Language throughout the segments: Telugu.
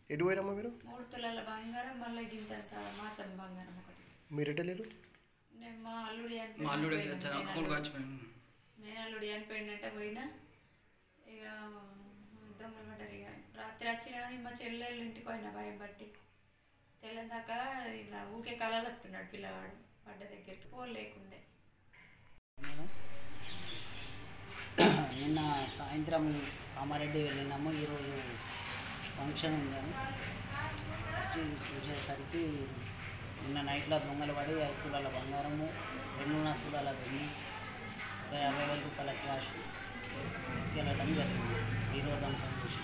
ఎటు పోయినమ్మా మీరు మూడు తులాల బంగారం మళ్ళీ గింతంత మాసం బంగారం ఒకటి మీరు ఎటు వెళ్ళారు నేను మా అల్లుడు మా అల్లుడు చనిపోయిన కొడుకు చచ్చిపోయింది నేను అల్లుడు చనిపోయిందంటే పోయినా ఇక దొంగలు పడ్డారు ఇక రాత్రి వచ్చిన కానీ మా చెల్లెళ్ళ ఇంటికి పోయినా భయం బట్టి తెల్లందాక ఇలా ఊకే కళలు వస్తున్నాడు పిల్లవాడు పడ్డ దగ్గరికి పోలేకుండే మేడం నిన్న సాయంత్రం కామారెడ్డి వెళ్ళినాము ఈరోజు ఫంక్షన్ ఉందని వచ్చి చూసేసరికి నిన్న నైట్లో దొంగలు పడి ఐదు తులాల బంగారము రెండున్నర తులాల వెండి ఒక యాభై వేల రూపాయల క్యాష్ ఎత్తుకెళ్ళడం జరిగింది వీరోధంసం చూసి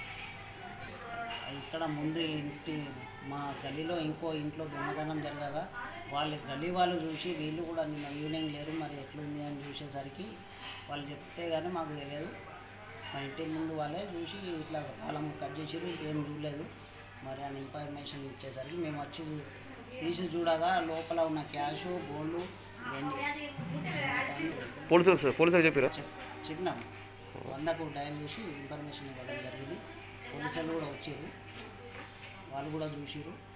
ఇక్కడ ముందు ఇంటి మా గలీలో ఇంకో ఇంట్లో దొంగతనం జరగగా వాళ్ళు గలీ వాళ్ళు చూసి వీళ్ళు కూడా నిన్న ఈవినింగ్ లేరు మరి ఎట్లుంది అని చూసేసరికి వాళ్ళు చెప్తే కానీ మాకు తెలియదు మా ఇంటి ముందు వాళ్ళే చూసి ఇట్లా తాళం కట్ చేసిరు ఏం చూడలేదు మరి అని ఇన్ఫర్మేషన్ ఇచ్చేసరికి మేము వచ్చి చూ- తీసి చూడగా లోపల ఉన్న క్యాష్ గోల్డ్ వెండి పోలీసులకు సార్ పోలీసులకు చెప్పారా చెప్ చెప్పినాం వందకు డయల్ చేసి ఇన్ఫర్మేషన్ ఇవ్వడం జరిగింది పోలీసులు కూడా వచ్చారు వాళ్ళు కూడా చూసిరు